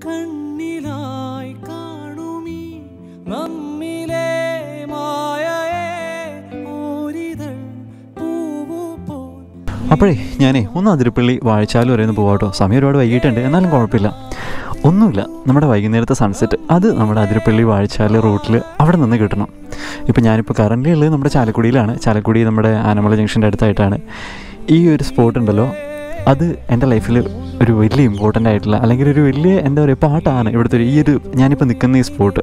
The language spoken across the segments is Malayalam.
കണ്ണിലായി കാണുമീ നമ്മിലെ മായയെ ഓരിതൾ പൂവു പോൽ അപ്പോഴേ ഞാനേ ഒന്ന് അതിരപ്പള്ളി വാഴച്ചാൽ വരെ ഒന്ന് പോകാട്ടോ സമയം ഒരുപാട് വൈകിട്ടുണ്ട് എന്നാലും കുഴപ്പമില്ല ഒന്നുമില്ല നമ്മുടെ വൈകുന്നേരത്തെ സൺസെറ്റ് അത് നമ്മുടെ അതിരപ്പള്ളി വാഴച്ചാൽ റൂട്ടിൽ അവിടെ നിന്ന് കിട്ടണം ഇപ്പോൾ ഞാനിപ്പോൾ കറൻ്റ് ഉള്ളത് നമ്മുടെ ചാലക്കുടിയിലാണ് ചാലക്കുടി നമ്മുടെ ആനമല ജംഗ്ഷൻ്റെ അടുത്തായിട്ടാണ് ഈ ഒരു സ്പോട്ട് ഉണ്ടല്ലോ അത് എൻ്റെ ലൈഫിൽ ഒരു വലിയ ഇമ്പോർട്ടൻ്റ് ആയിട്ടുള്ള അല്ലെങ്കിൽ ഒരു വലിയ എന്താ പറയുക പാട്ടാണ് ഇവിടുത്തെ ഒരു ഈ ഒരു ഞാനിപ്പോൾ നിൽക്കുന്ന ഈ സ്പോട്ട്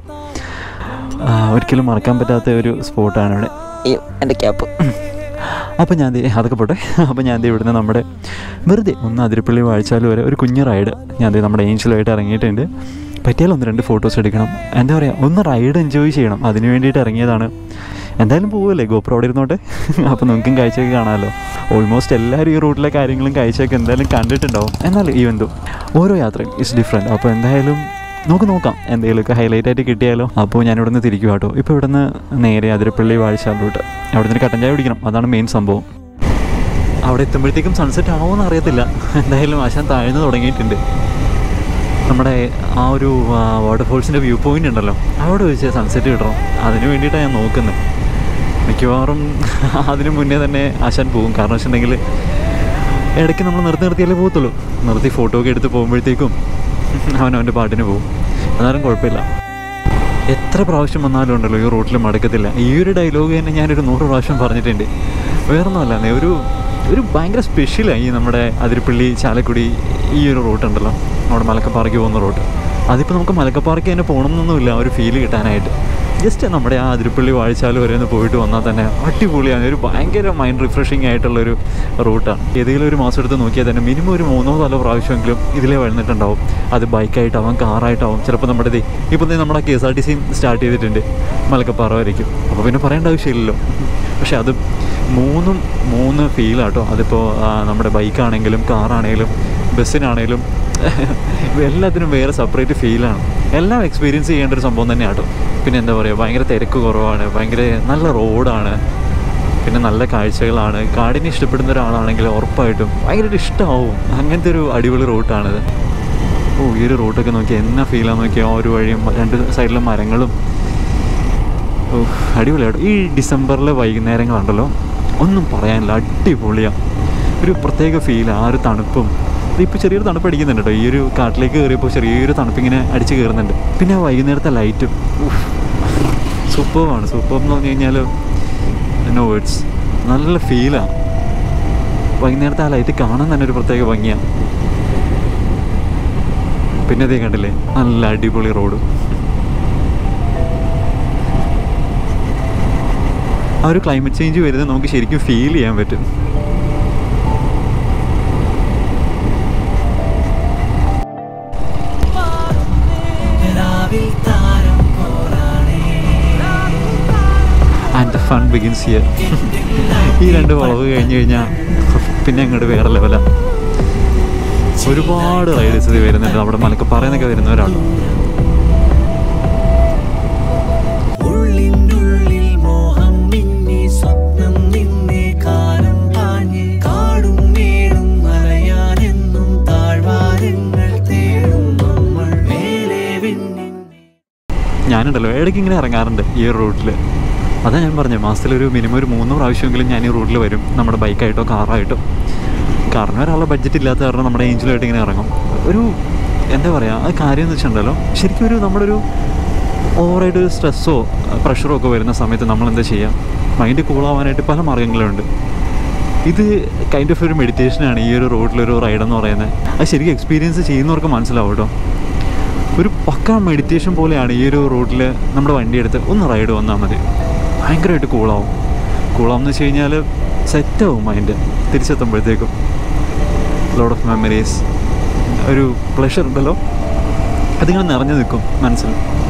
ഒരിക്കലും മറക്കാൻ പറ്റാത്ത ഒരു സ്പോട്ടാണ് ഇവിടെ ഈ എൻ്റെ ക്യാപ്പ് അപ്പോൾ ഞാൻ ദേ അതൊക്കെ പോട്ടെ അപ്പോൾ ഞാൻ ദേ ഇവിടുന്ന് നമ്മുടെ വെറുതെ ഒന്ന് അതിരപ്പള്ളി വാഴ്ചാൽ വരെ ഒരു കുഞ്ഞ് റൈഡ് ഞാൻ ദേ നമ്മുടെ ഏഞ്ചലുമായിട്ട് ഇറങ്ങിയിട്ടുണ്ട് പറ്റിയാൽ ഒന്ന് രണ്ട് ഫോട്ടോസ് എടുക്കണം എന്താ പറയുക ഒന്ന് റൈഡ് എൻജോയ് ചെയ്യണം അതിന് വേണ്ടിയിട്ട് ഇറങ്ങിയതാണ് എന്തായാലും പോവല്ലേ ഗോപ്രോ അവിടെ ഇരുന്നോട്ടെ അപ്പോൾ നിങ്ങൾക്കും കാഴ്ചയൊക്കെ കാണാമല്ലോ ഓൾമോസ്റ്റ് എല്ലാവരും ഈ റൂട്ടിലെ കാര്യങ്ങളും കാഴ്ചയൊക്കെ എന്തായാലും കണ്ടിട്ടുണ്ടാവും എന്നാൽ ഈ എന്തോ ഓരോ യാത്രയും ഇസ് ഡിഫറെൻറ്റ് അപ്പോൾ എന്തായാലും നമുക്ക് നോക്കാം എന്തെങ്കിലുമൊക്കെ ഹൈലൈറ്റ് ആയിട്ട് കിട്ടിയാലോ അപ്പോൾ ഞാൻ ഇവിടെ നിന്ന് തിരിക്കും കേട്ടോ ഇപ്പോൾ ഇവിടെ നിന്ന് നേരെ അതിരപ്പള്ളി വാഴ്ചാലോട്ട് അവിടെ നിന്ന് കട്ടൻ ചായ കുടിക്കണം അതാണ് മെയിൻ സംഭവം അവിടെ എത്തുമ്പോഴത്തേക്കും സൺസെറ്റ് ആവുമെന്ന് അറിയത്തില്ല എന്തായാലും ആശാൻ താഴ്ന്നു തുടങ്ങിയിട്ടുണ്ട് നമ്മുടെ ആ ഒരു വാട്ടർഫോൾസിൻ്റെ വ്യൂ പോയിന്റ് ഉണ്ടല്ലോ അവിടെ വെച്ച് സൺസെറ്റ് കിട്ടണം അതിന് വേണ്ടിയിട്ടാണ് ഞാൻ നോക്കുന്നത് മിക്കവാറും അതിന് മുന്നേ തന്നെ ആശാൻ പോകും കാരണം വെച്ചിട്ടുണ്ടെങ്കിൽ ഇടയ്ക്ക് നമ്മൾ നിർത്തി നിർത്തിയാലേ പോകത്തുള്ളൂ നിർത്തി ഫോട്ടോ ഒക്കെ എടുത്ത് പോകുമ്പോഴത്തേക്കും അവൻ അവൻ്റെ പാട്ടിന് പോകും എന്നാലും കുഴപ്പമില്ല എത്ര പ്രാവശ്യം വന്നാലും ഉണ്ടല്ലോ ഈ റൂട്ടിൽ മടക്കത്തില്ല ഈ ഒരു ഡയലോഗ് തന്നെ ഞാനൊരു നൂറ് പ്രാവശ്യം പറഞ്ഞിട്ടുണ്ട് വേറൊന്നുമല്ല നേ, ഒരു ഒരു ഭയങ്കര സ്പെഷ്യലാണ് ഈ നമ്മുടെ അതിരപ്പള്ളി ചാലക്കുടി ഈ ഒരു റൂട്ടുണ്ടല്ലോ നമ്മുടെ മലക്കപ്പാറയ്ക്ക് പോകുന്ന റൂട്ട് അതിപ്പോൾ നമുക്ക് മലക്കപ്പാറയ്ക്ക് തന്നെ പോകണമെന്നൊന്നുമില്ല ആ ഒരു ഫീല് കിട്ടാനായിട്ട് ജസ്റ്റ് നമ്മുടെ ആ അതിരപ്പള്ളി വാഴച്ചാൽ വരെ ഒന്ന് പോയിട്ട് വന്നാൽ തന്നെ അടിപൊളിയാണ് ഒരു ഭയങ്കര മൈൻഡ് റിഫ്രഷിങ് ആയിട്ടുള്ളൊരു റൂട്ടാണ് ഏതെങ്കിലും ഒരു മാസം എടുത്ത് നോക്കിയാൽ തന്നെ മിനിമം ഒരു മൂന്നോ നാലോ പ്രാവശ്യമെങ്കിലും ഇതിലേ വന്നിട്ടുണ്ടാവും അത് ബൈക്കായിട്ടാവും കാറായിട്ടാവും ചിലപ്പോൾ നമ്മുടെ ദേ ഇപ്പോൾ ദേ നമ്മുടെ കെ എസ് ആർ ടി സിയും സ്റ്റാർട്ട് ചെയ്തിട്ടുണ്ട് മലക്കപ്പാറ വരയ്ക്കും അപ്പോൾ പിന്നെ പറയേണ്ട ആവശ്യമില്ലല്ലോ പക്ഷെ അത് മൂന്നും മൂന്ന് ഫീലാട്ടോ അതിപ്പോൾ ആ, നമ്മുടെ ബൈക്കാണെങ്കിലും കാറാണെങ്കിലും ബസ്സിനാണെങ്കിലും എല്ലാത്തിനും വേറെ സെപ്പറേറ്റ് ഫീലാണ് എല്ലാം എക്സ്പീരിയൻസ് ചെയ്യേണ്ട ഒരു സംഭവം തന്നെയാണ് കേട്ടോ പിന്നെ എന്താ പറയുക ഭയങ്കര തിരക്ക് കുറവാണ് ഭയങ്കര നല്ല റോഡാണ് പിന്നെ നല്ല കാഴ്ചകളാണ് കാടിനെ ഇഷ്ടപ്പെടുന്ന ഒരാളാണെങ്കിൽ ഉറപ്പായിട്ടും ഭയങ്കരമായിട്ട് ഇഷ്ടമാവും അങ്ങനത്തെ ഒരു അടിപൊളി റൂട്ടാണിത് ഓ ഈ ഒരു റൂട്ടൊക്കെ നോക്കി എന്നാ ഫീലാന്ന് നോക്കിയാൽ ആ ഒരു വഴിയും രണ്ട് സൈഡിലും മരങ്ങളും ഓ അടിപൊളിയാട്ടോ ഈ ഡിസംബറിലെ വൈകുന്നേരങ്ങളുണ്ടല്ലോ ഒന്നും പറയാനില്ല അടിപൊളിയാണ് ഒരു പ്രത്യേക ഫീൽ ആ ഒരു തണുപ്പും ഇപ്പോൾ ചെറിയൊരു തണുപ്പ് അടിക്കുന്നുണ്ട് കേട്ടോ ഈ ഒരു കാട്ടിലേക്ക് കയറിയപ്പോൾ ചെറിയൊരു തണുപ്പിങ്ങനെ അടിച്ച് കയറുന്നുണ്ട് പിന്നെ ആ വൈകുന്നേരത്തെ ലൈറ്റും സൂപ്പറാണ് സൂപ്പർ എന്ന് പറഞ്ഞു കഴിഞ്ഞാൽ നോ വേർഡ്സ് നല്ല ഫീലാണ് വൈകുന്നേരത്തെ ആ ലൈറ്റ് കാണാൻ തന്നെ ഒരു പ്രത്യേക ഭംഗിയാണ് പിന്നെ അതേ കണ്ടില്ലേ നല്ല അടിപൊളി റോഡ് ആ ഒരു ക്ലൈമറ്റ് ചേഞ്ച് വരുന്നത് നമുക്ക് ശരിക്കും ഫീൽ ചെയ്യാൻ പറ്റും രാവിൽ താരം പോരാണേ and the fun begins here ഈ രണ്ട് വളവ് കഴിഞ്ഞ് കഴിഞ്ഞാൽ പിന്നെ അങ്ങോട്ട് വേറെ ലെവലാണ് ഒരുപാട് റൈഡേഴ്സ് ഇത് വരുന്നുണ്ട് അവിടെ മലക്കപ്പാറയെന്നൊക്കെ വരുന്നവരാണ് ഉള്ളിനുള്ളിൽ മോഹം മിന്നി സ്വപ്നം നിന്നെ കാലം പാഞ്ഞ് കാടും മേടും മലയാനെന്നും താഴ്വാരങ്ങൾ തേടും നമ്മൾ മേലെ വിണ്ണിൻ ഞാനുണ്ടല്ലോ ഇടയ്ക്ക് ഇങ്ങനെ ഇറങ്ങാറുണ്ട് ഈ ഒരു റൂട്ടിൽ അതാ ഞാൻ പറഞ്ഞത് മാസത്തിലൊരു മിനിമം ഒരു മൂന്ന് പ്രാവശ്യമെങ്കിലും ഞാൻ ഈ റൂട്ടിൽ വരും നമ്മുടെ ബൈക്കായിട്ടോ കാറായിട്ടോ കാരണം ഒരാളുടെ ബഡ്ജറ്റ് ഇല്ലാത്ത കാരണം നമ്മുടെ ഏഞ്ചലുമായിട്ട് ഇങ്ങനെ ഇറങ്ങും ഒരു എന്താ പറയുക ആ കാര്യം എന്ന് വെച്ചിട്ടുണ്ടല്ലോ ശരിക്കും ഒരു നമ്മുടെ ഒരു ഓവറായിട്ട് ഒരു സ്ട്രെസ്സോ പ്രഷറോ ഒക്കെ വരുന്ന സമയത്ത് നമ്മൾ എന്താ ചെയ്യുക മൈൻഡ് കൂളാവാനായിട്ട് പല മാർഗ്ഗങ്ങളുണ്ട് ഇത് കൈൻഡ് ഓഫ് ഒരു മെഡിറ്റേഷനാണ് ഈ ഒരു റോഡിലൊരു റൈഡ് എന്ന് പറയുന്നത് അത് ശരിക്കും എക്സ്പീരിയൻസ് ചെയ്യുന്നവർക്ക് മനസ്സിലാവും കേട്ടോ ഒരു പക്ക മെഡിറ്റേഷൻ പോലെയാണ് ഈ ഒരു റൂട്ടിൽ നമ്മുടെ വണ്ടി എടുത്ത് ഒന്ന് റൈഡ് വന്നാൽ മതി ഭയങ്കരമായിട്ട് കൂളാവും കൂളാവും എന്ന് വെച്ച് കഴിഞ്ഞാൽ സെറ്റാവും മൈൻഡ് തിരിച്ചെത്തുമ്പോഴത്തേക്കും ലോഡ് ഓഫ് മെമ്മറീസ് ഒരു പ്ലഷർ ഉണ്ടല്ലോ അതിങ്ങനെ നിറഞ്ഞു നിൽക്കും മനസ്സിൽ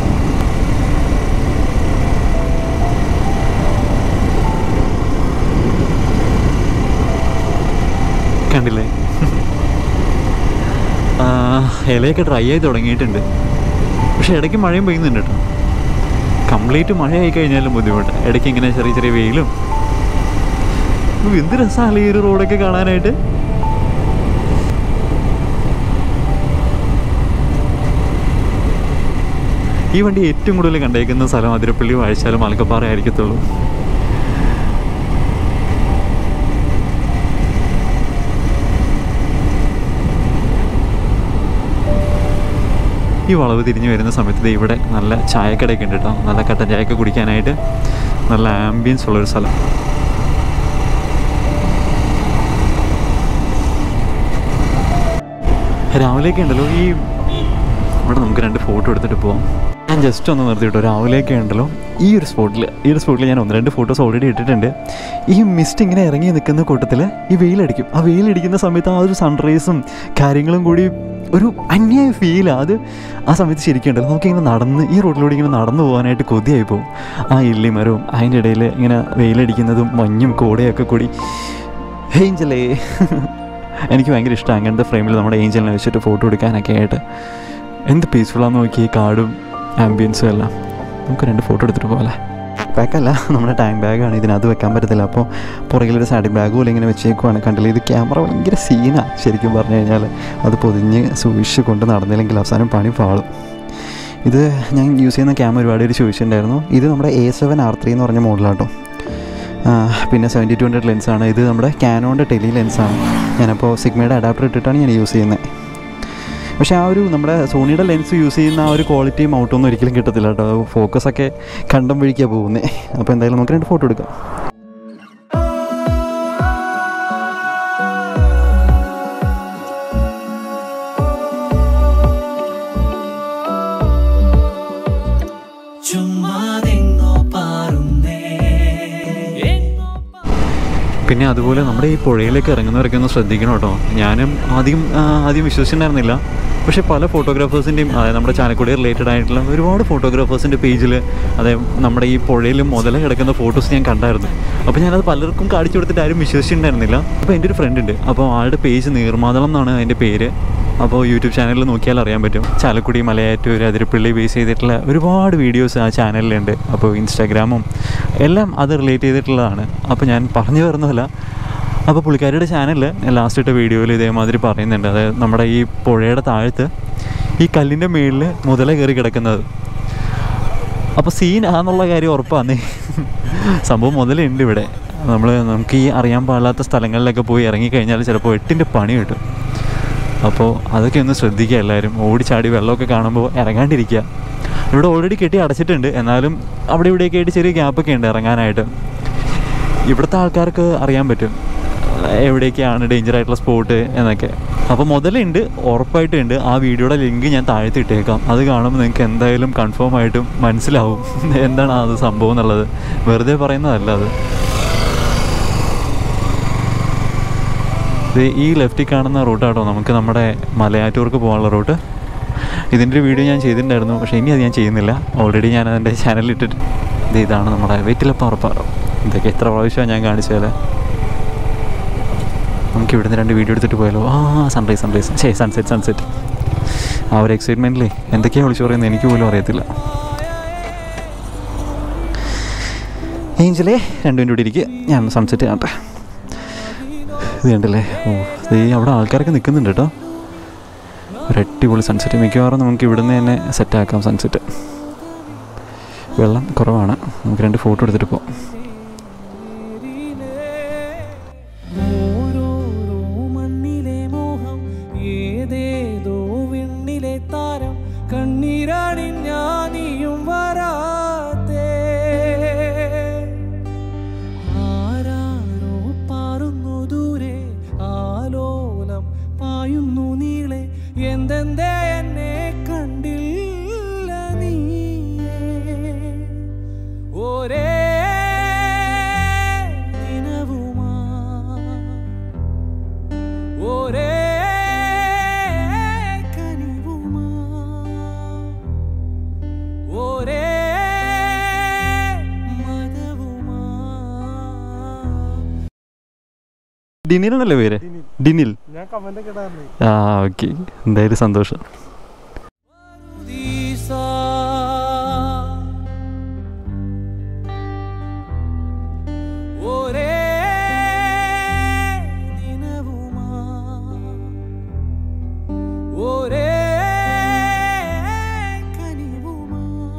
കണ്ടില്ലേ ആ, ഇലയൊക്കെ ഡ്രൈ ആയി തുടങ്ങിയിട്ടുണ്ട് പക്ഷെ ഇടയ്ക്ക് മഴയും പെയ്യുന്നുണ്ട് കേട്ടോ കംപ്ലീറ്റ് മഴയായി കഴിഞ്ഞാലും ബുദ്ധിമുട്ട് ഇടയ്ക്ക് ഇങ്ങനെ ചെറിയ ചെറിയ വെയിലും ഓ, എന്ത് രസമാണ് ഈ ഒരു റോഡൊക്കെ കാണാനായിട്ട് ഈ വണ്ടി ഏറ്റവും കൂടുതൽ കണ്ടേക്കുന്ന സ്ഥലം അതിരപ്പള്ളി വാഴച്ചാൽ മലക്കപ്പാറ ആയിരിക്കത്തുള്ളൂ ഈ വളവ് തിരിഞ്ഞ് വരുന്ന സമയത്ത് ദേ ഇവിടെ നല്ല ചായക്കടയൊക്കെ ഉണ്ട് കേട്ടോ നല്ല കട്ടൻ ചായയൊക്കെ കുടിക്കാനായിട്ട് നല്ല ആംബിയൻസ് ഉള്ളൊരു സ്ഥലം രാവിലെയൊക്കെ ഉണ്ടല്ലോ ഈ ഇവിടെ നമുക്ക് രണ്ട് ഫോട്ടോ എടുത്തിട്ട് പോവാം ഞാൻ ജസ്റ്റ് ഒന്ന് നിർത്തിയിട്ടോ രാവിലെയൊക്കെ ഉണ്ടല്ലോ ഈ ഒരു സ്പോട്ടിൽ ഈ ഒരു സ്പോട്ടിൽ ഞാൻ ഒന്ന് രണ്ട് ഫോട്ടോസ് ഓൾറെഡി ഇട്ടിട്ടുണ്ട് ഈ മിസ്റ്റ് ഇങ്ങനെ ഇറങ്ങി നിൽക്കുന്ന കൂട്ടത്തിൽ ഈ വെയിലടിക്കും ആ വെയിലടിക്കുന്ന സമയത്ത് ആ ഒരു സൺറൈസും കാര്യങ്ങളും കൂടി ഒരു അന്യായ ഫീലാണ് അത് ആ സമയത്ത് ശരിക്കും ഉണ്ടല്ലോ നമുക്കിങ്ങനെ നടന്ന് ഈ റോഡിലൂടെ ഇങ്ങനെ നടന്നു പോകാനായിട്ട് കൊതിയായി പോകും ആ ഇല്ലിമരവും അതിൻ്റെ ഇടയിൽ ഇങ്ങനെ വെയിലടിക്കുന്നതും മഞ്ഞും കോടയൊക്കെ കൂടി ഏഞ്ചലേ എനിക്ക് ഭയങ്കര ഇഷ്ടമാണ് അങ്ങനത്തെ ഫ്രെയിമിൽ നമ്മുടെ ഏഞ്ചലിനെ വെച്ചിട്ട് ഫോട്ടോ എടുക്കാനൊക്കെ ആയിട്ട് എന്ത് പീസ്ഫുള്ളാന്ന് നോക്കി ഈ കാടും ആംബിയൻസും എല്ലാം നമുക്ക് രണ്ട് ഫോട്ടോ എടുത്തിട്ട് പോകല്ലേ ബാക്കല്ല നമ്മുടെ ടാങ്ക് ബാഗാണ് ഇതിനകത്ത് വെക്കാൻ പറ്റത്തില്ല അപ്പോൾ പുറകിലൊരു സാഡിക് ബാഗ് പോലെ ഇങ്ങനെ വെച്ചേക്കുവാണ് കണ്ടില്ല ഇത് ക്യാമറ ഭയങ്കര സീനാണ് ശരിക്കും പറഞ്ഞു കഴിഞ്ഞാൽ അത് പൊതിഞ്ഞ് സൂക്ഷിച്ച് കൊണ്ട് നടന്നില്ലെങ്കിൽ അവസാനം പണി പാളും ഇത് ഞാൻ യൂസ് ചെയ്യുന്ന ക്യാമറ ഒരുപാട് പേര് ചോദിച്ചിട്ടുണ്ടായിരുന്നു ഇത് നമ്മുടെ എ സെവൻ ആർ ത്രീ എന്ന് പറഞ്ഞ മോഡലാട്ടോ ആ, പിന്നെ സെവൻറ്റി ടു ഹൺഡ്രഡ് ലെൻസാണ് ഇത് നമ്മുടെ ക്യാനോൻ്റെ ടെലി ലെൻസാണ് ഞാനപ്പോൾ സിഗ്മയുടെ അഡാപ്റ്റർ ഇട്ടിട്ടാണ് ഞാൻ യൂസ് ചെയ്യുന്നത് പക്ഷേ ആ ഒരു നമ്മുടെ സോണിയുടെ ലെൻസ് യൂസ് ചെയ്യുന്ന ആ ഒരു ക്വാളിറ്റി മൗട്ടൊന്നും ഒരിക്കലും കിട്ടത്തില്ല കേട്ടോ ഫോക്കസ് ഒക്കെ കണ്ടം വഴിക്കാണ് പോകുന്നത് അപ്പോൾ എന്തായാലും നമുക്ക് രണ്ട് ഫോട്ടോ എടുക്കാം ചുമ്മാതെങ്ങോ പാറുന്നേ എങ്ങോ പിന്നെ അതുപോലെ നമ്മുടെ ഈ പുഴയിലേക്ക് ഇറങ്ങുന്നവരൊക്കെ ഒന്ന് ശ്രദ്ധിക്കണം കേട്ടോ ഞാനും ആദ്യം ആ, ആദ്യം വിശ്വസിച്ചിട്ടുണ്ടായിരുന്നില്ല പക്ഷേ പല ഫോട്ടോഗ്രാഫേഴ്സിൻ്റെയും അതായത് നമ്മുടെ ചാലക്കുടി റിലേറ്റഡ് ആയിട്ടുള്ള ഒരുപാട് ഫോട്ടോഗ്രാഫേഴ്സിൻ്റെ പേജിൽ അതായത് നമ്മുടെ ഈ പുഴയിൽ മുതല കിടക്കുന്ന ഫോട്ടോസ് ഞാൻ കണ്ടായിരുന്നു അപ്പോൾ ഞാനത് പലർക്കും കാണിച്ചു കൊടുത്തിട്ട് ആരും വിശ്വസിച്ചിട്ടുണ്ടായിരുന്നില്ല അപ്പോൾ എൻ്റെ ഒരു ഫ്രണ്ട് ഉണ്ട് അപ്പോൾ ആളുടെ പേജ് നീർമാതളം എന്നാണ് അതിൻ്റെ പേര് അപ്പോൾ യൂട്യൂബ് ചാനലിൽ നോക്കിയാൽ അറിയാൻ പറ്റും ചാലക്കുടി മലയാറ്റൂർ അതിരപ്പള്ളി ബേസ് ചെയ്തിട്ടുള്ള ഒരുപാട് വീഡിയോസ് ആ ചാനലിലുണ്ട് അപ്പോൾ ഇൻസ്റ്റാഗ്രാമും എല്ലാം അത് റിലേറ്റ് ചെയ്തിട്ടുള്ളതാണ് അപ്പോൾ ഞാൻ പറഞ്ഞു വരുന്നതല്ല അപ്പോൾ പുള്ളിക്കാരിയുടെ ചാനലിൽ ലാസ്റ്റ് ഇട്ട വീഡിയോയിൽ ഇതേമാതിരി പറയുന്നുണ്ട് അതായത് നമ്മുടെ ഈ പുഴയുടെ താഴത്ത് ഈ കല്ലിൻ്റെ മുകളിൽ മുതല കയറി കിടക്കുന്നത് അപ്പോൾ സീൻ ആണെന്നുള്ള കാര്യം ഉറപ്പാണ് സംഭവം മുതലുണ്ട് ഇവിടെ നമ്മൾ നമുക്ക് ഈ അറിയാൻ പാടില്ലാത്ത സ്ഥലങ്ങളിലൊക്കെ പോയി ഇറങ്ങിക്കഴിഞ്ഞാൽ ചിലപ്പോൾ എട്ടിൻ്റെ പണി കിട്ടും അപ്പോൾ അതൊക്കെ ഒന്ന് ശ്രദ്ധിക്കുക എല്ലാവരും ഓടിച്ചാടി വെള്ളമൊക്കെ കാണുമ്പോൾ ഇറങ്ങാണ്ടിരിക്കുക ഇവിടെ ഓൾറെഡി കെട്ടി അടച്ചിട്ടുണ്ട് എന്നാലും അവിടെ ഇവിടെയൊക്കെ ആയിട്ട് ചെറിയ ഗ്യാപ്പൊക്കെ ഉണ്ട് ഇറങ്ങാനായിട്ട് ഇവിടുത്തെ ആൾക്കാർക്ക് അറിയാൻ പറ്റും എവിടെയൊക്കെയാണ് ഡേഞ്ചർ ആയിട്ടുള്ള സ്പോട്ട് എന്നൊക്കെ അപ്പോൾ മുതലുണ്ട് ഉറപ്പായിട്ടുണ്ട് ആ വീഡിയോയുടെ ലിങ്ക് ഞാൻ താഴ്ത്തി ഇട്ടേക്കാം അത് കാണുമ്പോൾ നിങ്ങൾക്ക് എന്തായാലും കൺഫേം ആയിട്ടും മനസ്സിലാവും എന്താണ് അത് സംഭവം എന്നുള്ളത് വെറുതെ പറയുന്നതല്ല അത് ഇത് ഈ ലെഫ്റ്റിൽ കാണുന്ന റൂട്ടാട്ടോ നമുക്ക് നമ്മുടെ മലയാറ്റൂർക്ക് പോകാനുള്ള റൂട്ട് ഇതിൻ്റെ ഒരു വീഡിയോ ഞാൻ ചെയ്തിട്ടുണ്ടായിരുന്നു പക്ഷേ ഇനി അത് ഞാൻ ചെയ്യുന്നില്ല ഓൾറെഡി ഞാൻ അതിൻ്റെ ചാനലിൽ ഇട്ടിട്ട് ഇത് ഇതാണ് നമ്മുടെ വെറ്റിലപ്പാറപ്പാറ ഇതൊക്കെ എത്ര പ്രാവശ്യമാണ് ഞാൻ കാണിച്ചാൽ നമുക്ക് ഇവിടുന്ന് രണ്ട് വീഡിയോ എടുത്തിട്ട് പോയാലോ ആ സൺറൈസ് സൺറൈസ് ശരി സൺസെറ്റ് സൺസെറ്റ് ആ ഒരു എക്സൈറ്റ്മെൻറ്റിലേ എന്തൊക്കെയാണ് വിളിച്ചു പറയുന്നത് എനിക്ക് പോലും അറിയത്തില്ല ഏഞ്ചലേ രണ്ടും കൂടി ഇരിക്കുക ഞാൻ സൺസെറ്റ് കാണട്ടെ ഇത് കണ്ടല്ലേ ഓ ഇത് ഈ അവിടെ ആൾക്കാരൊക്കെ നിൽക്കുന്നുണ്ട് കേട്ടോ ഒരു അടിപൊളി സൺസെറ്റ് മിക്കവാറും നമുക്ക് ഇവിടുന്ന് തന്നെ സെറ്റാക്കാം സൺസെറ്റ് വെള്ളം കുറവാണ് നമുക്ക് രണ്ട് ഫോട്ടോ എടുത്തിട്ട് പോകാം ഓരോരോ മണ്ണിലെ മോഹം ഏതേതോ വിണ്ണിലെ താരം കണ്ണീരണിഞ്ഞാനിയും വരാത്തേ ആരാരോ പാറുന്നു ദൂരെ ആലോലം പായുന്നു നീളെ എന്തെന്തേ എന്നെ കണ്ടില്ല നീയേ ഒരേ ദിനവുമാ ഒരേ കനിവുമാ ഒരേ മതവുമാ ഡിനിലാണല്ലേ പേര് ഡിനിൽ ഞാൻ കമന്റ് ഒക്കെ ഇടാറുണ്ട് ആ ഓക്കെ എന്തായാലും സന്തോഷം ദിസാ ഒരേ ദിനവുമാ ഒരേ കനിവുമാ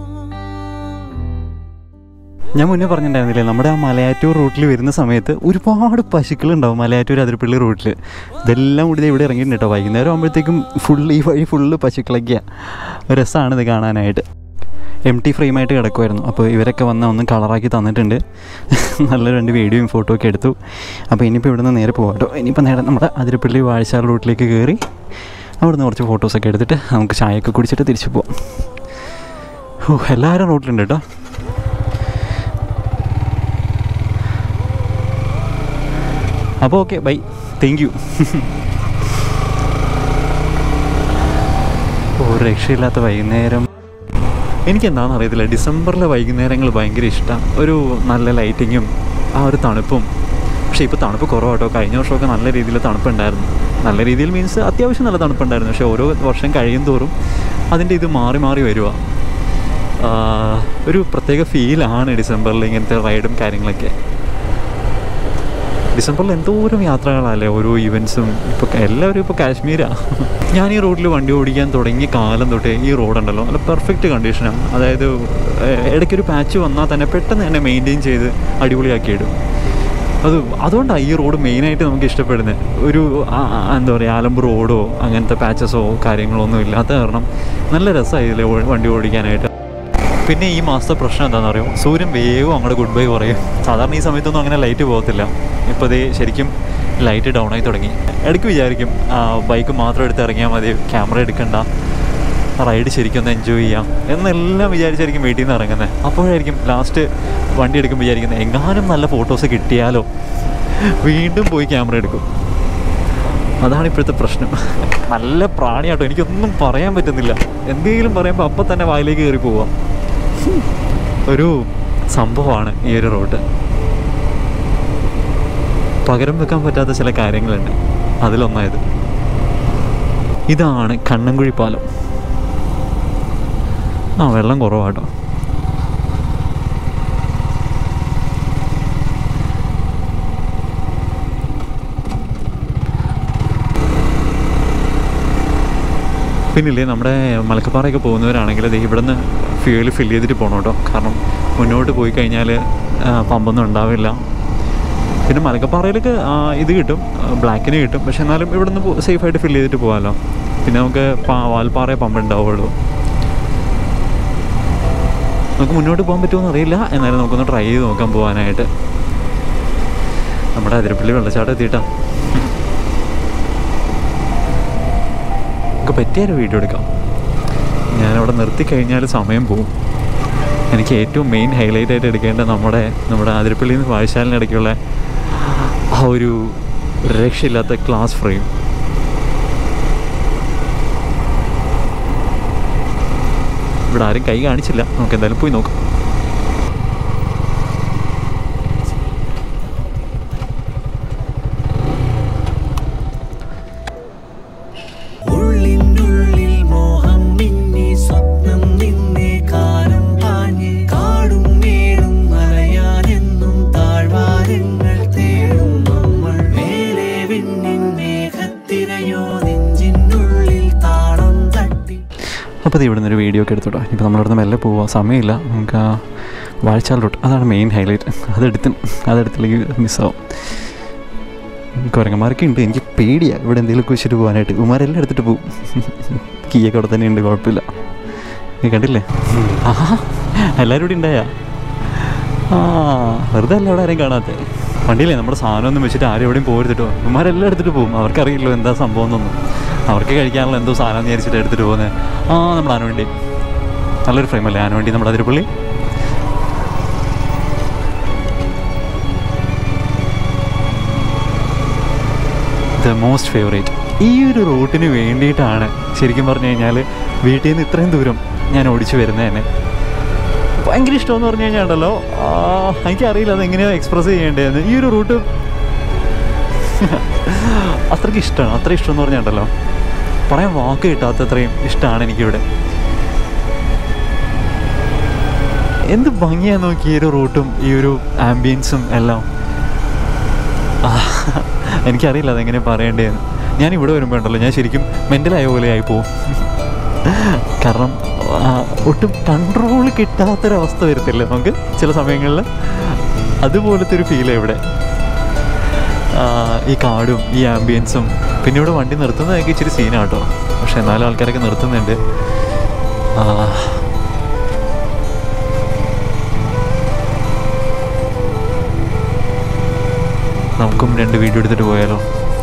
ഞാൻ മുന്നേ പറഞ്ഞിട്ടുണ്ടായിരുന്നില്ലേ നമ്മുടെ ആ മലയാറ്റൂർ റൂട്ടിൽ വരുന്ന സമയത്ത് ഒരുപാട് പശുക്കളുണ്ടാവും മലയാറ്റൂർ അതിരപ്പള്ളി റൂട്ടിൽ ഇതെല്ലാം കൂടി ദേ ഇവിടെ ഇറങ്ങിയിട്ടുണ്ട് കേട്ടോ വൈകുന്നേരം ആകുമ്പോഴത്തേക്കും ഫുൾ ഈ വഴി ഫുള്ള് പശുക്കളൊക്കെയാണ് രസമാണ് ഇത് കാണാനായിട്ട് എം ടി ഫ്രെയിമായിട്ട് കിടക്കുമായിരുന്നു അപ്പോൾ ഇവരൊക്കെ വന്ന് ഒന്ന് കളറാക്കി തന്നിട്ടുണ്ട് നല്ല രണ്ട് വീഡിയോയും ഫോട്ടോ ഒക്കെ എടുത്തു അപ്പോൾ ഇനിയിപ്പോൾ ഇവിടുന്ന് നേരെ പോകാം കേട്ടോ ഇനിയിപ്പോൾ നേരെ നമ്മുടെ അതിരപ്പള്ളി വാഴച്ചാൽ റൂട്ടിലേക്ക് കയറി അവിടുന്ന് കുറച്ച് ഫോട്ടോസൊക്കെ എടുത്തിട്ട് നമുക്ക് ചായയൊക്കെ കുടിച്ചിട്ട് തിരിച്ചു പോവാം ഓ എല്ലാവരും റോട്ടിലുണ്ട് കേട്ടോ അപ്പോൾ ഓക്കെ ബൈ താങ്ക് യു ഒരു രക്ഷയില്ലാത്ത വൈകുന്നേരം എനിക്കെന്താണെന്ന് അറിയത്തില്ല ഡിസംബറിലെ വൈകുന്നേരങ്ങൾ ഭയങ്കര ഇഷ്ടമാണ് ഒരു നല്ല ലൈറ്റിങ്ങും ആ ഒരു തണുപ്പും പക്ഷേ ഇപ്പോൾ തണുപ്പ് കുറവാട്ടോ കഴിഞ്ഞ വർഷമൊക്കെ നല്ല രീതിയിൽ തണുപ്പുണ്ടായിരുന്നു നല്ല രീതിയിൽ മീൻസ് അത്യാവശ്യം നല്ല തണുപ്പുണ്ടായിരുന്നു പക്ഷേ ഓരോ വർഷം കഴിയും തോറും അതിൻ്റെ ഇത് മാറി മാറി വരിക ഒരു പ്രത്യേക ഫീലാണ് ഡിസംബറിൽ ഇങ്ങനത്തെ റൈഡും കാര്യങ്ങളൊക്കെ ഡിസംബറിൽ എന്തോരം യാത്രകളല്ലേ ഓരോ ഇവൻസും ഇപ്പോൾ എല്ലാവരും ഇപ്പോൾ കാശ്മീരാണ് ഞാൻ ഈ റോഡിൽ വണ്ടി ഓടിക്കാൻ തുടങ്ങിയ കാലം തൊട്ടേ ഈ റോഡുണ്ടല്ലോ നല്ല പെർഫെക്റ്റ് കണ്ടീഷനാണ് അതായത് ഏഹ്, ഇടയ്ക്കൊരു പാച്ച് വന്നാൽ തന്നെ പെട്ടെന്ന് തന്നെ മെയിൻറ്റെയിൻ ചെയ്ത് അടിപൊളിയാക്കി ഇടും അത് അതുകൊണ്ടാണ് ഈ റോഡ് മെയിനായിട്ട് നമുക്ക് ഇഷ്ടപ്പെടുന്നത് ഒരു ആ- ആ- എന്താ പറയുക ആലമ്പ് റോഡോ അങ്ങനത്തെ പാച്ചസോ കാര്യങ്ങളോ ഒന്നും ഇല്ലാത്ത കാരണം നല്ല രസമായി ഇതിൽ വണ്ടി ഓടിക്കാനായിട്ട് പിന്നെ ഈ മാസത്തെ പ്രശ്നം എന്താണെന്ന് അറിയോ സൂര്യൻ വേഗം അങ്ങോട്ട് ഗുഡ് ബൈ പറയും സാധാരണ ഈ സമയത്തൊന്നും അങ്ങനെ ലൈറ്റ് പോകത്തില്ല ഇപ്പോൾ ഇത് ശരിക്കും ലൈറ്റ് ഡൗൺ ആയി തുടങ്ങി ഇടയ്ക്ക് വിചാരിക്കും ബൈക്ക് മാത്രം എടുത്ത് ഇറങ്ങിയാൽ മതി ക്യാമറ എടുക്കണ്ട റൈഡ് ശരിക്കും ഒന്ന് എൻജോയ് ചെയ്യാം എന്നെല്ലാം വിചാരിച്ചായിരിക്കും വീട്ടിൽ നിന്ന് ഇറങ്ങുന്നത് അപ്പോഴായിരിക്കും ലാസ്റ്റ് വണ്ടി എടുക്കുമ്പോൾ വിചാരിക്കുന്നത് എങ്ങാനും നല്ല ഫോട്ടോസ് കിട്ടിയാലോ വീണ്ടും പോയി ക്യാമറ എടുക്കും അതാണ് ഇപ്പോഴത്തെ പ്രശ്നം നല്ല പ്രാണിയാട്ടോ എനിക്കൊന്നും പറയാൻ പറ്റുന്നില്ല എന്തെങ്കിലും പറയുമ്പോൾ അപ്പം തന്നെ വായിലേക്ക് കയറി പോവാം ഒരു സംഭവമാണ് ഈ ഒരു റോഡ് പകരം വെക്കാൻ പറ്റാത്ത ചില കാര്യങ്ങളുണ്ട് അതിലൊന്നായത് ഇതാണ് കണ്ണൻകുഴി പാലം ആ വെള്ളം കുറവാട്ടോ പിന്നില്ലേ നമ്മുടെ മലക്കപ്പാറയൊക്കെ പോകുന്നവരാണെങ്കിൽ ദേ ഇവിടുന്ന് ഫ്യൂൽ ഫില്ല് ചെയ്തിട്ട് പോകണം കേട്ടോ കാരണം മുന്നോട്ട് പോയി കഴിഞ്ഞാൽ പമ്പൊന്നും ഉണ്ടാവില്ല പിന്നെ മലക്കപ്പാറയിലേക്ക് ആ, ഇത് കിട്ടും ആ, ബ്ലാക്കിന് കിട്ടും പക്ഷെ എന്നാലും ഇവിടുന്ന് സേഫായിട്ട് ഫില്ല് ചെയ്തിട്ട് പോകാമല്ലോ പിന്നെ നമുക്ക് പാ- വാൽപ്പാറയെ പമ്പ് ഉണ്ടാവുള്ളൂ നമുക്ക് മുന്നോട്ട് പോകാൻ പറ്റുമോ അറിയില്ല എന്നാലും നമുക്കൊന്ന് ട്രൈ ചെയ്ത് നോക്കാൻ പോകാനായിട്ട് നമ്മുടെ അതിരപ്പള്ളി വെള്ളച്ചാട്ടം എത്തിയിട്ടാ നമുക്ക് പറ്റിയൊരു വീഡിയോ എടുക്കാം ഞാനവിടെ നിർത്തി കഴിഞ്ഞാൽ സമയം പോകും എനിക്ക് ഏറ്റവും മെയിൻ ഹൈലൈറ്റ് ആയിട്ട് എടുക്കേണ്ട നമ്മുടെ നമ്മുടെ അതിരപ്പള്ളിയിൽ നിന്ന് വാഴശാലിനിടയ്ക്കുള്ള ആ ഒരു രക്ഷയില്ലാത്ത ക്ലാസ് ഫ്രെയിം ഇവിടെ ആരും കൈ കാണിച്ചില്ല നമുക്ക് എന്തായാലും പോയി നോക്കാം ഉള്ളിനുള്ളിൽ മോഹം മിന്നി സ്വപ്നം നിന്നെ കാലം പാഞ്ഞ് കാടും മേടും മലയാനെന്നും താഴ്വാരങ്ങൾ തേടും നമ്മൾ മേലെ വിണ്ണിൻ മേഘത്തിരയോ നെഞ്ചിനുള്ളിൽ താളം തട്ടി അപ്പോൾ ഇത് ഇവിടുന്ന് ഒരു വീഡിയോ ഒക്കെ എടുത്തോട്ടോ ഇപ്പോൾ നമ്മളിവിടുന്ന് മെല്ലെ പോവാം സമയമില്ല നമുക്ക് ആ വാഴച്ചാൽ റൂട്ട് അതാണ് മെയിൻ ഹൈലൈറ്റ് അതെടുത്ത് അതെടുത്തില്ലെങ്കിൽ മിസ്സാവും കുരങ്ങന്മാരൊക്കെ ഉണ്ട് എനിക്ക് പേടിയാണ് ഇവിടെ എന്തെങ്കിലുമൊക്കെ വെച്ചിട്ട് പോകാനായിട്ട് ഉമാരെല്ലാം എടുത്തിട്ട് പോകും കീയൊക്കെ അവിടെ തന്നെ ഉണ്ട് കുഴപ്പമില്ല നീ കണ്ടില്ലേ ആ എല്ലാവരും ഇവിടെ ഉണ്ടായാ ആ വെറുതെ അല്ല അവിടെ ആരെയും കാണാത്ത വണ്ടിയില്ലേ നമ്മുടെ സാധനമൊന്നും വെച്ചിട്ട് ആരും എവിടെയും പോകരുത് കേട്ടോ ഉമാരെല്ലാം എടുത്തിട്ട് പോകും അവർക്കറിയില്ലോ എന്താ സംഭവം എന്നൊന്നും അവർക്ക് കഴിക്കാനുള്ള എന്തോ സാധനം വിചാരിച്ചിട്ട് എടുത്തിട്ട് പോകുന്നത് ആ നമ്മുടെ ആനവണ്ടി നല്ലൊരു ഫ്രെയിമല്ലേ ആനവണ്ടി നമ്മുടെ അതിരപ്പള്ളി ദ മോസ്റ്റ് ഫേവറേറ്റ് ഈ ഒരു റൂട്ടിന് വേണ്ടിയിട്ടാണ് ശരിക്കും പറഞ്ഞു കഴിഞ്ഞാൽ വീട്ടിൽ നിന്ന് ഇത്രയും ദൂരം ഞാൻ ഓടിച്ചു വരുന്നത് തന്നെ ഭയങ്കര ഇഷ്ടമെന്ന് പറഞ്ഞു കഴിഞ്ഞാൽ ഉണ്ടല്ലോ ആ, എനിക്കറിയില്ല അത് എങ്ങനെയാണ് എക്സ്പ്രസ് ചെയ്യേണ്ടതെന്ന് ഈ ഒരു റൂട്ട് അത്രയ്ക്ക് ഇഷ്ടമാണ് അത്ര ഇഷ്ടം എന്ന് പറഞ്ഞാൽ ഉണ്ടല്ലോ പറയാൻ വാക്ക് കിട്ടാത്ത അത്രയും ഇഷ്ടമാണ് എനിക്കിവിടെ എന്ത് ഭംഗിയാ നോക്കി ഈ ഒരു റൂട്ടും ഈ ഒരു ആംബിയൻസും എല്ലാം ആ, എനിക്കറിയില്ല അതെങ്ങനെ പറയേണ്ടതെന്ന് ഞാൻ ഇവിടെ വരുമ്പോൾ ഉണ്ടല്ലോ ഞാൻ ശരിക്കും മെൻ്റലായ പോലെ ആയി പോവും കാരണം ആ, ഒട്ടും കൺട്രോൾ കിട്ടാത്തൊരവസ്ഥ വരത്തില്ല നമുക്ക് ചില സമയങ്ങളിൽ അതുപോലത്തെ ഒരു ഫീലാണ് ഇവിടെ ആ, ഈ കാടും ഈ ആംബിയൻസും പിന്നെ ഇവിടെ വണ്ടി നിർത്തുന്നതൊക്കെ ഇച്ചിരി സീനാട്ടോ പക്ഷെ എന്നാലും ആൾക്കാരൊക്കെ നിർത്തുന്നുണ്ട് ആ, നമുക്കും രണ്ട് വീഡിയോ എടുത്തിട്ട് പോയാലോ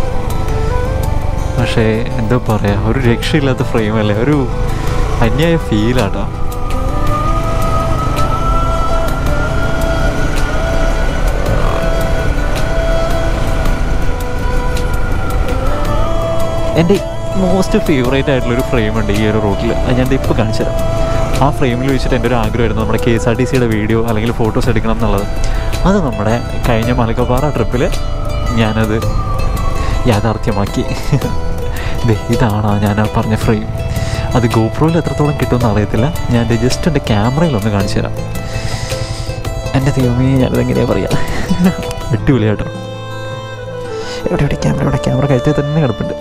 പക്ഷേ എന്താ പറയുക ഒരു രക്ഷയില്ലാത്ത ഫ്രെയിമല്ലേ ഒരു അന്യായ ഫീലാട്ടോ എൻ്റെ മോസ്റ്റ് ഫേവറേറ്റ് ആയിട്ടുള്ളൊരു ഫ്രെയിം ഉണ്ട് ഈ ഒരു റോട്ടിൽ അത് ഞാൻ ഇപ്പോൾ കാണിച്ചു തരാം ആ ഫ്രെയിമിൽ വെച്ചിട്ട് എൻ്റെ ഒരു ആഗ്രഹമായിരുന്നു നമ്മുടെ കെ എസ് ആർ ടി സിയുടെ വീഡിയോ അല്ലെങ്കിൽ ഫോട്ടോസ് എടുക്കണം എന്നുള്ളത് അത് നമ്മുടെ കഴിഞ്ഞ മലക്കപ്പാറ ട്രിപ്പിൽ ഞാനത് യാഥാർത്ഥ്യമാക്കി ദേ ഇതാണ് ഞാൻ ആ പറഞ്ഞ ഫ്രെയിം അത് ഗോപ്രോയിൽ എത്രത്തോളം കിട്ടുമെന്ന് അറിയത്തില്ല ഞാൻ ജസ്റ്റ് എൻ്റെ ക്യാമറയിലൊന്ന് കാണിച്ചു തരാം എൻ്റെ ദൈവമേ ഞാനതെങ്ങനെയാണ് പറയാ അടിപൊളി കേട്ടോ എവിടെ എവിടെ ക്യാമറ എവിടെ ക്യാമറ കഴുത്തിൽ തന്നെ കിടപ്പുണ്ട്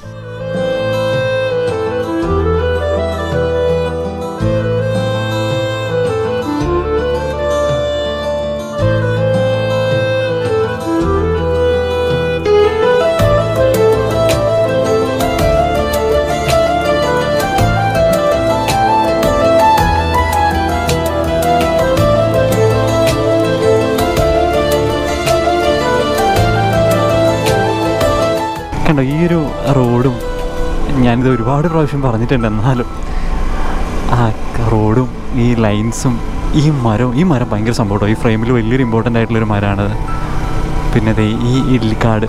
കണ്ടോ ഈ ഒരു റോഡും ഞാനിത് ഒരുപാട് പ്രാവശ്യം പറഞ്ഞിട്ടുണ്ട് എന്നാലും ആ റോഡും ഈ ലൈൻസും ഈ മരവും ഈ മരം ഭയങ്കര സംഭവം ഈ ഫ്രെയിമിൽ വലിയൊരു ഇമ്പോർട്ടൻ്റ് ആയിട്ടുള്ളൊരു മരമാണത് പിന്നെ ദേ ഈ ഇല്ലിക്കാട്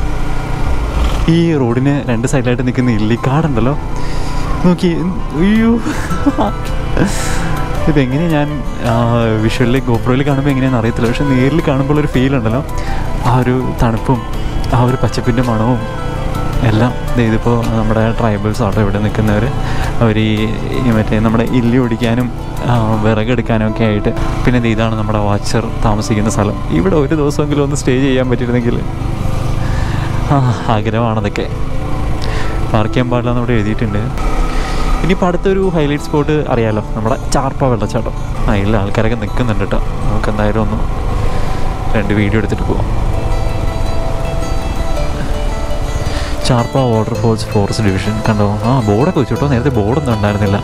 ഈ റോഡിന് രണ്ട് സൈഡിലായിട്ട് നിൽക്കുന്ന ഇല്ലിക്കാടുണ്ടല്ലോ നോക്കി അയ്യോ ഇതെങ്ങനെയാണ് ഞാൻ വിഷ്വലിൽ ഗോപ്രോയിൽ കാണുമ്പോൾ എങ്ങനെയാണെന്ന് അറിയത്തില്ല പക്ഷെ നേരിൽ കാണുമ്പോൾ ഒരു ഫീൽ ഉണ്ടല്ലോ ആ ഒരു തണുപ്പും ആ ഒരു പച്ചപ്പിൻ്റെ മണവും എല്ലാം ദേ ഇതിപ്പോൾ നമ്മുടെ ട്രൈബൽസ് ആട്ടോ ഇവിടെ നിൽക്കുന്നവർ അവർ ഈ ഈ മറ്റേ നമ്മുടെ ഇല്ലി ഒടിക്കാനും ആ, വിറകെടുക്കാനും ഒക്കെ ആയിട്ട് പിന്നെ ദേ ഇതാണ് നമ്മുടെ വാച്ചർ താമസിക്കുന്ന സ്ഥലം ഇവിടെ ഒരു ദിവസമെങ്കിലും ഒന്ന് സ്റ്റേ ചെയ്യാൻ പറ്റിയിരുന്നെങ്കിൽ ആ ആഗ്രഹമാണതൊക്കെ പാർക്ക് ചെയ്യാൻ പാടില്ല എന്നിവിടെ എഴുതിയിട്ടുണ്ട് ഇനിയിപ്പോൾ അടുത്തൊരു ഹൈലൈറ്റ് സ്പോട്ട് അറിയാലോ നമ്മുടെ ചാർപ്പ വെള്ളച്ചാട്ടം ആ ഇല്ല ആൾക്കാരൊക്കെ നിൽക്കുന്നുണ്ട് കേട്ടോ നമുക്ക് എന്തായാലും ഒന്ന് രണ്ട് വീഡിയോ എടുത്തിട്ട് പോവാം ചാർപ്പ വാട്ടർഫോൾസ് ഫോറസ്റ്റ് ഡിവിഷൻ കണ്ടോ ആ ബോർഡൊക്കെ വെച്ചു കേട്ടോ നേരത്തെ ബോർഡൊന്നും ഉണ്ടായിരുന്നില്ല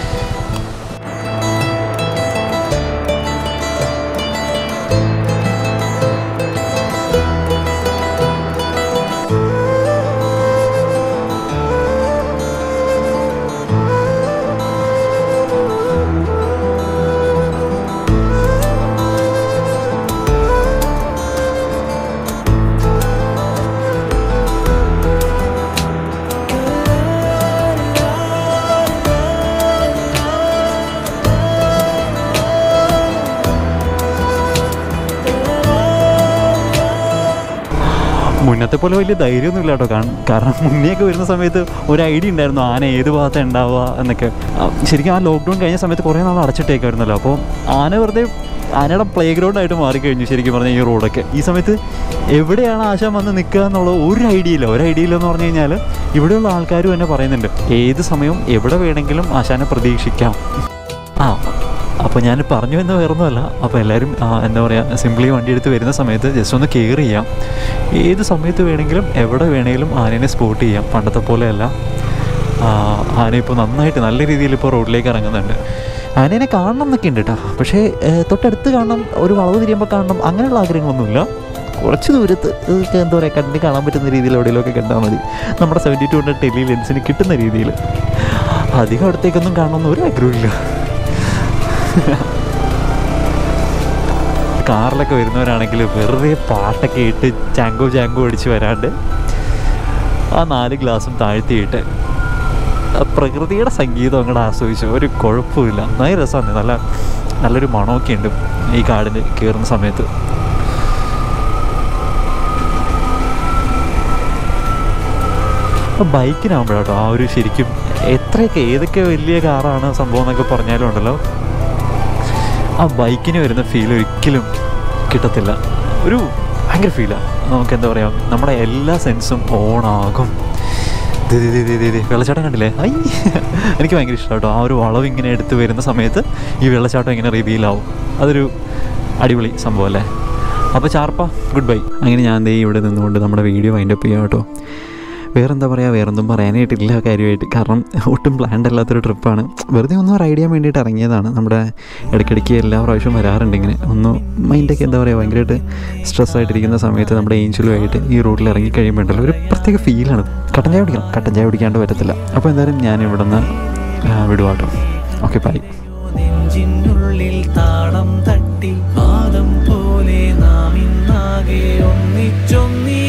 മുന്നത്തെ പോലെ വലിയ ധൈര്യമൊന്നും ഇല്ല കേട്ടോ കാര- കാരണം മുന്നേയൊക്കെ വരുന്ന സമയത്ത് ഒരു ഐഡിയ ഉണ്ടായിരുന്നു ആന ഏത് ഭാഗത്താണ് ഉണ്ടാവുക എന്നൊക്കെ ആ, ശരിക്കും ആ ലോക്ക്ഡൗൺ കഴിഞ്ഞ സമയത്ത് കുറേ നാൾ അടച്ചിട്ടേക്കായിരുന്നല്ലോ അപ്പോൾ ആന വെറുതെ ആനയുടെ പ്ലേ ഗ്രൗണ്ട് ആയിട്ട് മാറിക്കഴിഞ്ഞു ശരിക്കും പറഞ്ഞാൽ ഈ റോഡൊക്കെ ഈ സമയത്ത് എവിടെയാണ് ആശാൻ വന്ന് നിൽക്കുക എന്നുള്ള ഒരു ഐഡിയ ഇല്ല ഒരു ഐഡിയ ഇല്ലെന്ന് പറഞ്ഞു കഴിഞ്ഞാൽ ഇവിടെയുള്ള ആൾക്കാരും തന്നെ പറയുന്നുണ്ട് ഏത് സമയവും എവിടെ വേണമെങ്കിലും ആശാനെ പ്രതീക്ഷിക്കാം ആ അപ്പോൾ ഞാൻ പറഞ്ഞു എന്ന് വേറൊന്നുമല്ല അപ്പോൾ എല്ലാവരും ആ, എന്താ പറയുക സിംപ്ലി വണ്ടി എടുത്ത് വരുന്ന സമയത്ത് ജസ്റ്റ് ഒന്ന് കെയർ ചെയ്യാം ഏത് സമയത്ത് വേണമെങ്കിലും എവിടെ വേണമെങ്കിലും ആനേനെ സ്പോട്ട് ചെയ്യാം പണ്ടത്തെ പോലെയല്ല ആ, ആന ഇപ്പോൾ നന്നായിട്ട് നല്ല രീതിയിൽ ഇപ്പോൾ റോഡിലേക്ക് ഇറങ്ങുന്നുണ്ട് ആനേനെ കാണണം എന്നൊക്കെ ഉണ്ട് കേട്ടോ പക്ഷേ ഏ, തൊട്ടടുത്ത് കാണണം ഒരു വളവ് തിരിയുമ്പോൾ കാണണം അങ്ങനെയുള്ള ആഗ്രഹങ്ങളൊന്നുമില്ല കുറച്ച് ദൂരത്ത് ഇതൊക്കെ എന്താ പറയുക കണ്ണിന് കാണാൻ പറ്റുന്ന രീതിയിൽ എവിടെയെങ്കിലുമൊക്കെ കണ്ടാൽ മതി നമ്മുടെ സെവൻറ്റി ടു ഹൺഡ്രഡ് ടെലി ലെൻസിന് കിട്ടുന്ന രീതിയിൽ അധികം അടുത്തേക്കൊന്നും കാണണമെന്ന് ഒരു ആഗ്രഹമില്ല കാറിലൊക്കെ വരുന്നവരാണെങ്കിൽ വെറുതെ പാട്ടൊക്കെ ഇട്ട് ചാങ്കോ ചാങ്കോ അടിച്ച് വരാണ്ട് ആ നാല് ഗ്ലാസും താഴ്ത്തിയിട്ട് ആ പ്രകൃതിയുടെ സംഗീതം അങ്ങോട്ട് ആസ്വദിച്ചു ഒരു കുഴപ്പമില്ല നല്ല രസമാണ് നല്ല നല്ലൊരു മണമൊക്കെ ഉണ്ട് ഈ കാടിന് കയറുന്ന സമയത്ത് ബൈക്കിനാകുമ്പോഴാട്ടോ ആ ഒരു ശരിക്കും എത്രയൊക്കെ ഏതൊക്കെ വലിയ കാറാണ് സംഭവം എന്നൊക്കെ പറഞ്ഞാലും ഉണ്ടല്ലോ ആ ബൈക്കിന് വരുന്ന ഫീൽ ഒരിക്കലും കിട്ടത്തില്ല ഒരു ഭയങ്കര ഫീലാണ് നമുക്ക് എന്താ പറയുക നമ്മുടെ എല്ലാ സെൻസും ഓണാകും ദേ, ദേ, ദേ, ദേ, ദേ, ദേ, വെള്ളച്ചാട്ടം കണ്ടില്ലേ ഐ എനിക്ക് ഭയങ്കര ഇഷ്ടം കേട്ടോ ആ ഒരു വളവ് ഇങ്ങനെ എടുത്ത് വരുന്ന സമയത്ത് ഈ വെള്ളച്ചാട്ടം ഇങ്ങനെ റിവീലാവും അതൊരു അടിപൊളി സംഭവം അല്ലേ അപ്പോൾ ചാർപ്പ ഗുഡ് ബൈ അങ്ങനെ ഞാൻ ദേ ഇവിടെ നിന്നുകൊണ്ട് നമ്മുടെ വീഡിയോ വൈൻഡപ്പ് ചെയ്യാം കേട്ടോ വേറെന്താ പറയുക വേറൊന്നും പറയാനായിട്ടില്ല കാര്യമായിട്ട് കാരണം ഒട്ടും പ്ലാൻഡ് അല്ലാത്തൊരു ട്രിപ്പാണ് വെറുതെ ഒന്ന് റൈഡ് ചെയ്യാൻ വേണ്ടിയിട്ട് ഇറങ്ങിയതാണ് നമ്മുടെ ഇടയ്ക്കിടയ്ക്ക് എല്ലാ പ്രാവശ്യവും വരാറുണ്ട് ഇങ്ങനെ ഒന്ന് മൈൻഡൊക്കെ എന്താ പറയുക ഭയങ്കരമായിട്ട് സ്ട്രെസ് ആയിട്ടിരിക്കുന്ന സമയത്ത് നമ്മുടെ ഏഞ്ചലുമായിട്ട് ഈ റൂട്ടിൽ ഇറങ്ങി കഴിയുമ്പോഴല്ലോ ഒരു പ്രത്യേക ഫീലാണ് കട്ടൻ ചായ കുടിക്കണം കട്ടൻ ചായ കുടിക്കാണ്ട് പറ്റത്തില്ല അപ്പോൾ എന്തായാലും ഞാൻ ഇവിടെ നിന്ന് വിടുവാട്ടോ ഓക്കെ ബൈ നെഞ്ചിനുള്ളിൽ താളം തട്ടി പാദം പോലെ നാം ഇന്നാകെ ഒന്നിച്ചൊന്നി